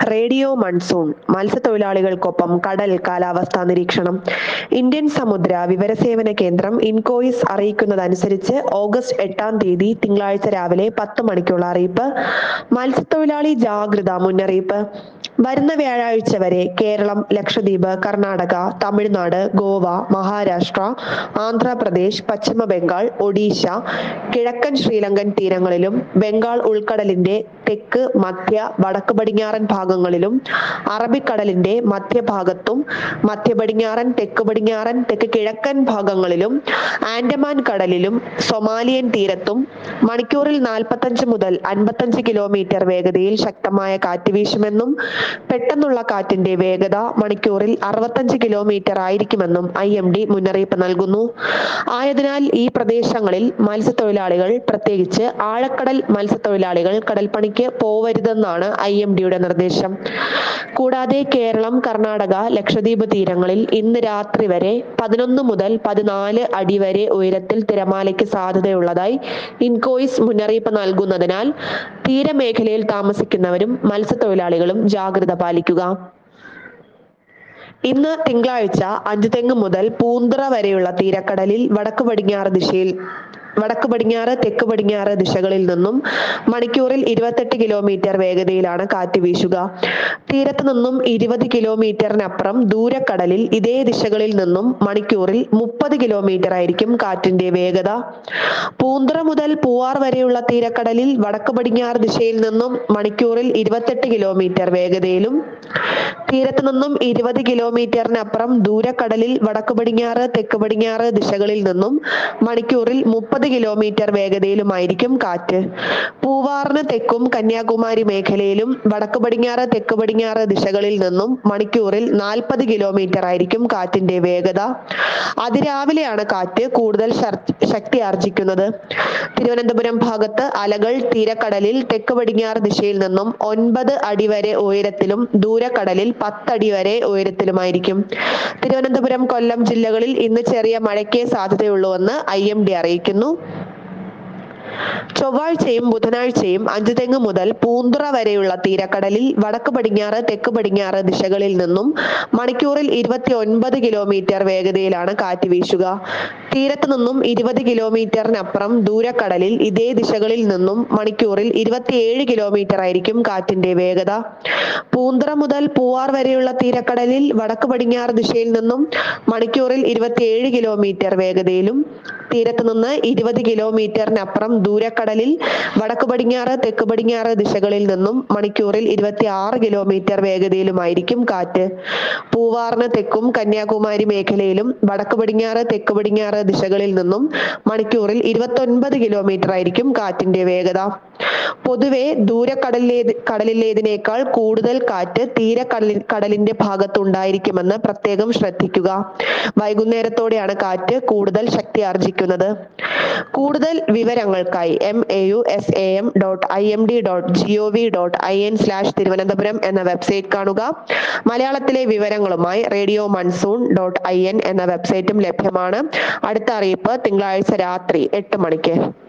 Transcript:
radio monsoon മത്സ്യത്തൊഴിലാളികൾക്കൊപ്പം കടൽ കാലാവസ്ഥാ നിരീക്ഷണം ഇന്ത്യൻ സമുദ്ര വിവരസേവന കേന്ദ്രം ഇൻകോയിസ് അറിയിക്കുന്നതനുസരിച്ച് ഓഗസ്റ്റ് എട്ടാം തീയതി തിങ്കളാഴ്ച രാവിലെ പത്ത് മണിക്കുള്ള അറിയിപ്പ് മത്സ്യത്തൊഴിലാളി ജാഗ്രത മുന്നറിയിപ്പ് വരുന്ന വ്യാഴാഴ്ച വരെ കേരളം ലക്ഷദ്വീപ് കർണാടക തമിഴ്നാട് ഗോവ മഹാരാഷ്ട്ര ആന്ധ്രാപ്രദേശ് പശ്ചിമ ബംഗാൾ ഒഡീഷ കിഴക്കൻ ശ്രീലങ്കൻ തീരങ്ങളിലും ബംഗാൾ ഉൾക്കടലിന്റെ തെക്ക് മധ്യ വടക്ക് പടിഞ്ഞാറൻ ഭാഗങ്ങളിലും അറബിക്കടലിന്റെ മധ്യഭാഗത്തും മധ്യ പടിഞ്ഞാറൻ തെക്ക് പടിഞ്ഞാറൻ തെക്ക് കിഴക്കൻ ഭാഗങ്ങളിലും ആൻഡമാൻ കടലിലും സൊമാലിയൻ തീരത്തും മണിക്കൂറിൽ നാൽപ്പത്തഞ്ച് മുതൽ അൻപത്തഞ്ച് കിലോമീറ്റർ വേഗതയിൽ ശക്തമായ കാറ്റ് വീശുമെന്നും പെട്ടെന്നുള്ള കാറ്റിന്റെ വേഗത മണിക്കൂറിൽ അറുപത്തഞ്ച് കിലോമീറ്റർ ആയിരിക്കുമെന്നും ഐ എം ഡി മുന്നറിയിപ്പ് നൽകുന്നു ആയതിനാൽ ഈ പ്രദേശങ്ങളിൽ മത്സ്യത്തൊഴിലാളികൾ പ്രത്യേകിച്ച് ആഴക്കടൽ മത്സ്യത്തൊഴിലാളികൾ കടൽപ്പണിക്ക് പോവരുതെന്നാണ് ഐ എം ഡിയുടെ നിർദ്ദേശം കൂടാതെ കേരളം കർണാടക ലക്ഷദ്വീപ് തീരങ്ങളിൽ ഇന്ന് രാത്രി വരെ പതിനൊന്ന് മുതൽ പതിനാല് അടി വരെ ഉയരത്തിൽ തിരമാലയ്ക്ക് സാധ്യതയുള്ളതായി ഇൻകോയിസ് മുന്നറിയിപ്പ് നൽകുന്നതിനാൽ തീരമേഖലയിൽ താമസിക്കുന്നവരും മത്സ്യത്തൊഴിലാളികളും ജാഗ്രത പാലിക്കുക ഇന്ന് തിങ്കളാഴ്ച അഞ്ചുതെങ്ങ് മുതൽ പൂന്തറ വരെയുള്ള തീരക്കടലിൽ വടക്ക് പടിഞ്ഞാറ് ദിശയിൽ വടക്ക് പടിഞ്ഞാറ് തെക്ക് പടിഞ്ഞാറ് ദിശകളിൽ നിന്നും മണിക്കൂറിൽ ഇരുപത്തെട്ട് കിലോമീറ്റർ വേഗതയിലാണ് കാറ്റ് വീശുക തീരത്ത് നിന്നും ഇരുപത് കിലോമീറ്ററിനപ്പുറം ദൂരക്കടലിൽ ഇതേ ദിശകളിൽ നിന്നും മണിക്കൂറിൽ മുപ്പത് കിലോമീറ്റർ ആയിരിക്കും കാറ്റിന്റെ വേഗത പൂന്തറ മുതൽ പൂവാർ വരെയുള്ള തീരക്കടലിൽ വടക്ക് പടിഞ്ഞാറ് ദിശയിൽ നിന്നും മണിക്കൂറിൽ ഇരുപത്തെട്ട് കിലോമീറ്റർ വേഗതയിലും തീരത്ത് നിന്നും ഇരുപത് കിലോമീറ്ററിനപ്പുറം ദൂരക്കടലിൽ വടക്ക് പടിഞ്ഞാറ് തെക്ക് പടിഞ്ഞാറ് ദിശകളിൽ നിന്നും മണിക്കൂറിൽ മുപ്പത് കിലോമീറ്റർ വേഗതയിലുമായിരിക്കും കാറ്റ് പൂവാറിന് തെക്കും കന്യാകുമാരി മേഖലയിലും വടക്ക് പടിഞ്ഞാറ് തെക്ക് പടിഞ്ഞാറ് ദിശകളിൽ നിന്നും മണിക്കൂറിൽ നാൽപ്പത് കിലോമീറ്റർ ആയിരിക്കും കാറ്റിന്റെ വേഗത അതിരാവിലെയാണ് കാറ്റ് കൂടുതൽ ശർ- ശക്തി ആർജിക്കുന്നത് തിരുവനന്തപുരം ഭാഗത്ത് അലകൾ തീരക്കടലിൽ തെക്ക് പടിഞ്ഞാറ് ദിശയിൽ നിന്നും ഒൻപത് അടി വരെ ഉയരത്തിലും ദൂരക്കടലിൽ പത്തടി വരെ ഉയരത്തിലുമായിരിക്കും തിരുവനന്തപുരം കൊല്ലം ജില്ലകളിൽ ഇന്ന് ചെറിയ മഴയ്ക്കേ സാധ്യതയുള്ളൂവെന്ന് ഐ എം ഡി അറിയിക്കുന്നു ചൊവ്വാഴ്ചയും ബുധനാഴ്ചയും അഞ്ചുതെങ്ങ് മുതൽ പൂന്തുറ വരെയുള്ള തീരക്കടലിൽ വടക്ക് പടിഞ്ഞാറ് തെക്ക് പടിഞ്ഞാറ് ദിശകളിൽ നിന്നും മണിക്കൂറിൽ ഇരുപത്തി ഒൻപത് കിലോമീറ്റർ വേഗതയിലാണ് കാറ്റ് വീശുക തീരത്ത് നിന്നും ഇരുപത് കിലോമീറ്ററിനപ്പുറം ദൂരക്കടലിൽ ഇതേ ദിശകളിൽ നിന്നും മണിക്കൂറിൽ ഇരുപത്തിയേഴ് കിലോമീറ്റർ ആയിരിക്കും കാറ്റിന്റെ വേഗത പൂന്തറ മുതൽ പൂവാർ വരെയുള്ള തീരക്കടലിൽ വടക്ക് പടിഞ്ഞാറ് ദിശയിൽ നിന്നും മണിക്കൂറിൽ ഇരുപത്തിയേഴ് കിലോമീറ്റർ വേഗതയിലും തീരത്ത് നിന്ന് ഇരുപത് കിലോമീറ്ററിനപ്പുറം ദൂരക്കടലിൽ വടക്ക് പടിഞ്ഞാറ് തെക്ക് പടിഞ്ഞാറ് ദിശകളിൽ നിന്നും മണിക്കൂറിൽ ഇരുപത്തി ആറ് കിലോമീറ്റർ വേഗതയിലുമായിരിക്കും കാറ്റ് പൂവാറിന് തെക്കും കന്യാകുമാരി മേഖലയിലും വടക്ക് പടിഞ്ഞാറ് തെക്ക് പടിഞ്ഞാറ് ദിശകളിൽ നിന്നും മണിക്കൂറിൽ ഇരുപത്തൊൻപത് കിലോമീറ്റർ ആയിരിക്കും കാറ്റിന്റെ വേഗത പൊതുവെ ദൂരക്കടലിലേ കടലിലേതിനേക്കാൾ കൂടുതൽ കാറ്റ് തീരക്കടലിൽ കടലിന്റെ ഭാഗത്തുണ്ടായിരിക്കുമെന്ന് പ്രത്യേകം ശ്രദ്ധിക്കുക വൈകുന്നേരത്തോടെയാണ് കാറ്റ് കൂടുതൽ ശക്തി ആർജിക്കുന്നത് കൂടുതൽ വിവരങ്ങൾക്കായി M A U S A M dot I M D dot G O V dot I N slash Thiruvananthapuram എന്ന വെബ്സൈറ്റ് കാണുക മലയാളത്തിലെ വിവരങ്ങളുമായി radio monsoon dot I N എന്ന വെബ്സൈറ്റും ലഭ്യമാണ് അടുത്ത അറിയിപ്പ് തിങ്കളാഴ്ച രാത്രി എട്ട് മണിക്ക്